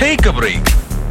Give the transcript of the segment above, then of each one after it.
Take a break.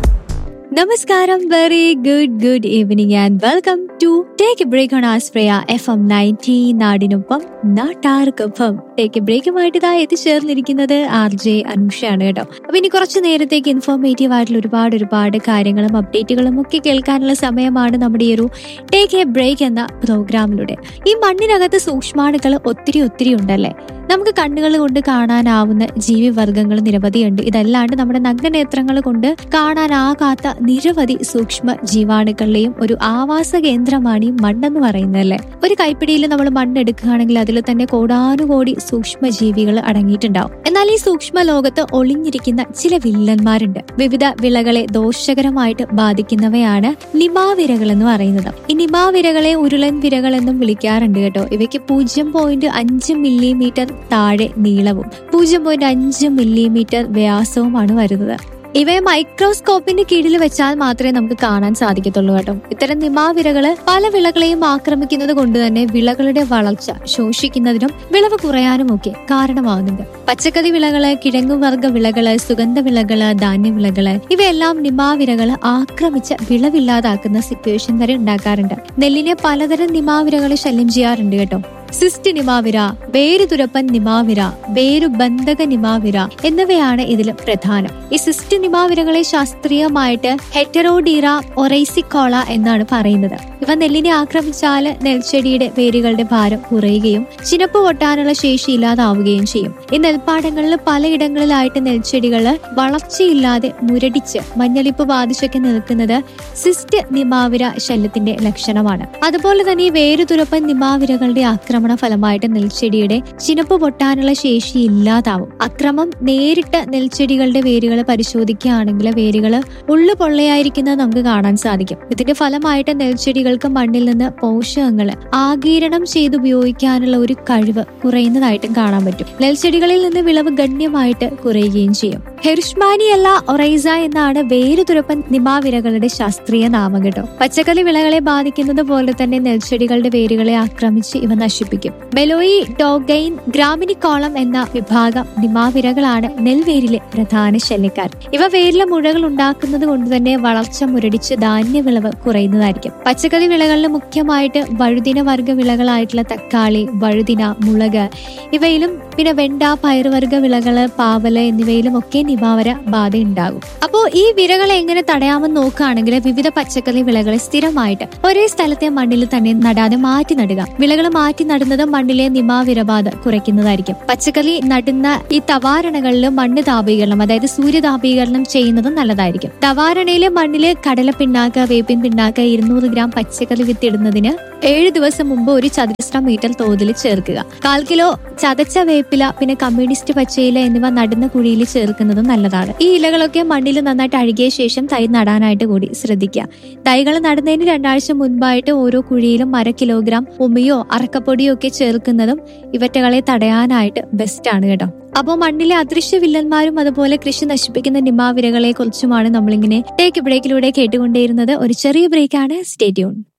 നമസ്കാരം very good good evening and welcome to take a break on ആസ്പ്രയ F M ninety നാടിനൊപ്പം നാട്ടാർക്കൊപ്പം take A ബ്രേക്കുമായിട്ട് ഇതാ എത്തിച്ചേർന്നിരിക്കുന്നത് R J അനുഷയാണ് കേട്ടോ അപ്പൊ ഇനി കുറച്ച് നേരത്തേക്ക് ഇൻഫോർമേറ്റീവ് ആയിട്ടുള്ള ഒരുപാട് ഒരുപാട് കാര്യങ്ങളും അപ്ഡേറ്റുകളും ഒക്കെ കേൾക്കാനുള്ള സമയമാണ് നമ്മുടെ ഈ ഒരു ടേക്ക് എ ബ്രേക്ക് എന്ന പ്രോഗ്രാമിലൂടെ ഈ മണ്ണിനകത്ത് സൂക്ഷ്മാണുക്കൾ ഒത്തിരി ഒത്തിരി ഉണ്ടല്ലേ നമുക്ക് കണ്ണുകൾ കൊണ്ട് കാണാനാവുന്ന ജീവിവർഗങ്ങൾ നിരവധിയുണ്ട് ഇതല്ലാണ്ട് നമ്മുടെ നഗ്നനേത്രങ്ങൾ കൊണ്ട് കാണാനാകാത്ത നിരവധി സൂക്ഷ്മ ജീവാണുക്കളുടെയും ഒരു ആവാസ കേന്ദ്രമാണ് ഈ മണ്ണെന്ന് പറയുന്നത് അല്ലേ ഒരു കൈപ്പിടിയിൽ നമ്മൾ മണ്ണെടുക്കുകയാണെങ്കിൽ അതിൽ തന്നെ കോടാനുകോടി സൂക്ഷ്മ ജീവികൾ അടങ്ങിയിട്ടുണ്ടാവും എന്നാൽ ഈ സൂക്ഷ്മ ലോകത്ത് ഒളിഞ്ഞിരിക്കുന്ന ചില വില്ലന്മാരുണ്ട് വിവിധ വിളകളെ ദോഷകരമായിട്ട് ബാധിക്കുന്നവയാണ് നിമാവിരകൾ എന്ന് പറയുന്നത് ഈ നിമാവിരകളെ ഉരുളൻ വിരകൾ എന്നും വിളിക്കാറുണ്ട് കേട്ടോ ഇവയ്ക്ക് പൂജ്യം പോയിന്റ് അഞ്ച് മില്ലിമീറ്റർ താഴെ നീളവും പൂജ്യം പോയിന്റ് അഞ്ച് മില്ലിമീറ്റർ വ്യാസവുമാണ് വരുന്നത് ഇവയെ മൈക്രോസ്കോപ്പിന്റെ കീഴിൽ വെച്ചാൽ മാത്രമേ നമുക്ക് കാണാൻ സാധിക്കത്തുള്ളൂ കേട്ടോ ഇത്തരം നിമാവിരകള് പല വിളകളെയും ആക്രമിക്കുന്നത് കൊണ്ട് തന്നെ വിളകളുടെ വളർച്ച ശോഷിക്കുന്നതിനും വിളവ് കുറയാനും ഒക്കെ കാരണമാകുന്നുണ്ട് പച്ചക്കറി വിളകള് കിഴങ്ങുവർഗ വിളകള് സുഗന്ധ വിളകള് ധാന്യവിളകള് ഇവയെല്ലാം നിമാവിരകള് ആക്രമിച്ച് വിളവില്ലാതാക്കുന്ന സിറ്റുവേഷൻ വരെ ഉണ്ടാക്കാറുണ്ട് നെല്ലിനെ പലതരം നിമാവിരകളെ ശല്യം ചെയ്യാറുണ്ട് കേട്ടോ സിസ്റ്റ് നിമാവിര വേരുതുരപ്പൻ നിമാവിര വേരുബന്ധക നിമാവിര എന്നിവയാണ് ഇതിൽ പ്രധാനം ഈ സിസ്റ്റ് നിമാവിരകളെ ശാസ്ത്രീയമായിട്ട് ഹെറ്ററോഡീറ ഒറൈസിക്കോള എന്നാണ് പറയുന്നത് ഇവ നെല്ലിനെ ആക്രമിച്ചാൽ നെൽച്ചെടിയുടെ വേരുകളുടെ ഭാരം കുറയുകയും ചിനപ്പ് പൊട്ടാനുള്ള ശേഷി ഇല്ലാതാവുകയും ചെയ്യും ഈ നെൽപ്പാടങ്ങളിൽ പലയിടങ്ങളിലായിട്ട് നെൽച്ചെടികള് വളർച്ചയില്ലാതെ മുരടിച്ച് മഞ്ഞളിപ്പ് ബാധിച്ചൊക്കെ നിൽക്കുന്നത് സിസ്റ്റ് നിമാവിര ശല്യത്തിന്റെ ലക്ഷണമാണ് അതുപോലെ തന്നെ ഈ വേരുതുരപ്പൻ നിമാവിരകളുടെ ആക്രമണ ഫലമായിട്ട് നെൽച്ചെടിയുടെ ചിനപ്പ് പൊട്ടാനുള്ള ശേഷി ഇല്ലാതാവും അക്രമം നേരിട്ട് നെൽച്ചെടികളുടെ വേരുകൾ പരിശോധിക്കുകയാണെങ്കിൽ വേരുകൾ ഉള്ളു പൊള്ളയായിരിക്കുന്നത് നമുക്ക് കാണാൻ സാധിക്കും ഇതിന്റെ ഫലമായിട്ട് നെൽച്ചെടികൾക്ക് മണ്ണിൽ നിന്ന് പോഷകങ്ങൾ ആഗീരണം ചെയ്ത് ഉപയോഗിക്കാനുള്ള ഒരു കഴിവ് കുറയുന്നതായിട്ടും കാണാൻ പറ്റും നെൽച്ചെടികളിൽ നിന്ന് വിളവ് ഗണ്യമായിട്ട് കുറയുകയും ചെയ്യും ഹെർഷ്മാനിയല്ല ഒറൈസ എന്നാണ് വേരുതുരപ്പൻ നിമാവിരകളുടെ ശാസ്ത്രീയ നാമം കേട്ടോ പച്ചക്കറി വിളകളെ ബാധിക്കുന്നത് പോലെ തന്നെ നെൽച്ചെടികളുടെ വേരുകളെ ആക്രമിച്ച് ഇവ നശിപ്പിക്കും മെലോയി ഡോഗൈൻ ഗ്രാമിനിക്കോളം എന്ന വിഭാഗം നിമാവിരകളാണ് നെൽവേരിലെ പ്രധാന ശല്യക്കാർ ഇവ വേരിലെ മുഴകൾ ഉണ്ടാക്കുന്നത് കൊണ്ട് തന്നെ വളർച്ച മുരടിച്ച് ധാന്യവിളവ് കുറയുന്നതായിരിക്കും പച്ചക്കറി വിളകളിൽ മുഖ്യമായിട്ട് വഴുതിന വർഗ വിളകളായിട്ടുള്ള തക്കാളി വഴുതിന മുളക് ഇവയിലും പിന്നെ വെണ്ട പയറുവർഗ വിളകള് പാവല് എന്നിവയിലും ഒക്കെ നിമാവര ബാധ ഉണ്ടാകും അപ്പോ ഈ വിരകളെ എങ്ങനെ തടയാമെന്ന് നോക്കുകയാണെങ്കിൽ വിവിധ പച്ചക്കറി വിളകളെ സ്ഥിരമായിട്ട് ഒരേ സ്ഥലത്തെ മണ്ണിൽ തന്നെ നടാതെ മാറ്റി നടുക വിളകൾ മാറ്റി നടുന്നത് മണ്ണിലെ നിമാവിരബാധ കുറയ്ക്കുന്നതായിരിക്കും പച്ചക്കറി നടുന്ന ഈ തവാരണകളിൽ മണ്ണ് താപീകരണം അതായത് സൂര്യതാപീകരണം ചെയ്യുന്നതും നല്ലതായിരിക്കും തവാരണയിലെ മണ്ണില് കടല പിണ്ണാക്ക് വേപ്പിൻ പിണ്ണാക്ക് ഇരുന്നൂറ് ഗ്രാം പച്ചക്കറി വിത്തിടുന്നതിന് ഏഴ് ദിവസം മുമ്പ് ഒരു ചതുരശ്ര മീറ്റർ തോതിൽ ചേർക്കുക കാൽ കിലോ ചതച്ച വേപ്പില പിന്നെ കമ്മ്യൂണിസ്റ്റ് പച്ചയില എന്നിവ നടുന്ന കുഴിയിൽ ചേർക്കുന്നതും നല്ലതാണ് ഈ ഇലകളൊക്കെ മണ്ണിൽ നന്നായിട്ട് അഴുകിയ ശേഷം തൈ നടാനായിട്ട് കൂടി ശ്രദ്ധിക്കുക തൈകൾ നടുന്നതിന് രണ്ടാഴ്ച മുൻപായിട്ട് ഓരോ കുഴിയിലും അര കിലോഗ്രാം ഉമിയോ അറക്കപ്പൊടിയോ ഒക്കെ ചേർക്കുന്നതും ഇവറ്റകളെ തടയാനായിട്ട് ബെസ്റ്റ് ആണ് കേട്ടോ അപ്പോൾ മണ്ണിലെ അദൃശ്യ വില്ലന്മാരും അതുപോലെ കൃഷി നശിപ്പിക്കുന്ന നിമാവിരകളെ കുറിച്ചുമാണ് നമ്മളിങ്ങനെ ടേക്ക് ബ്രേക്കിലൂടെ കേട്ടുകൊണ്ടേയിരുന്നത് ഒരു ചെറിയ ബ്രേക്കാണ് സ്റ്റേറ്റ്യൂൺ